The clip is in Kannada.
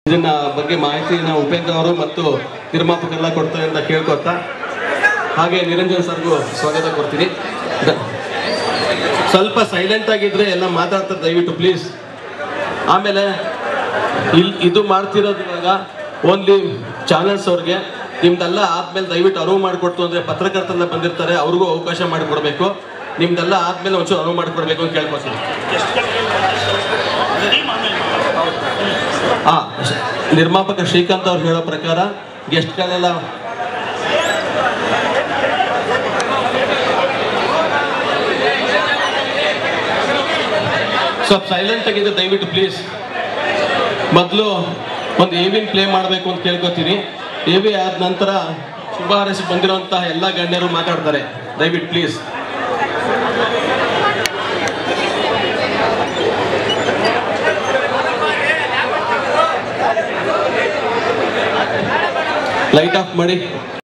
ಇದನ್ನ ಬಗ್ಗೆ ಮಾಹಿತಿನ ಉಪೇಂದ್ರ ಅವರು ಮತ್ತು ನಿರ್ಮಾಪಕರೆಲ್ಲ ಕೊಡ್ತಾರೆ ಅಂತ ಕೇಳ್ಕೊತಾ ಹಾಗೆ ನಿರಂಜನ್ ಸರ್ಗೂ ಸ್ವಾಗತ ಕೊಡ್ತೀನಿ ದ- ಸ್ವಲ್ಪ ಸೈಲೆಂಟ್ ಆಗಿದ್ರೆ ಎಲ್ಲ ಮಾತಾಡ್ತಾರೆ ದಯವಿಟ್ಟು ಪ್ಲೀಸ್ ಆಮೇಲೆ ಇಲ್ಲಿ ಇದು ಮಾಡ್ತಿರೋದು ಇವಾಗ ಓನ್ಲಿ ಚಾನಲ್ಸ್ ಅವ್ರಿಗೆ ನಿಮ್ದೆಲ್ಲ ಆದ್ಮೇಲೆ ದಯವಿಟ್ಟು ಅನುವು ಮಾಡಿಕೊಡ್ತು ಅಂದ್ರೆ ಪತ್ರಕರ್ತರೆಲ್ಲ ಬಂದಿರ್ತಾರೆ ಅವ್ರಿಗೂ ಅವಕಾಶ ಮಾಡಿಕೊಡ್ಬೇಕು ನಿಮ್ದೆಲ್ಲ ಆದ್ಮೇಲೆ ಒಂಚೂರು ಅನುವು ಮಾಡಿಕೊಡ್ಬೇಕು ಅಂತ ಕೇಳ್ಕೊತೀನಿ ಹಾ ನಿರ್ಮಾಪಕ ಶ್ರೀಕಾಂತ್ ಅವ್ರು ಹೇಳೋ ಪ್ರಕಾರ ಗೆಸ್ಟ್ಗಳೆಲ್ಲ ಸ್ವಲ್ಪ ಸೈಲೆಂಟ್ ಆಗಿದೆ ದಯವಿಟ್ಟು ಪ್ಲೀಸ್ ಮೊದಲು ಒಂದು ಏವಿನ್ ಪ್ಲೇ ಮಾಡಬೇಕು ಅಂತ ಕೇಳ್ಕೊತೀನಿ ಎವಿ ಆದ ನಂತರ ಶುಭ ಹಾರೈಸಿ ಬಂದಿರುವಂತಹ ಎಲ್ಲ ಗಣ್ಯರು ಮಾತಾಡ್ತಾರೆ ದಯವಿಟ್ಟು ಪ್ಲೀಸ್ ಲೈಟ್ ಆಫ್ ಮಾಡಿ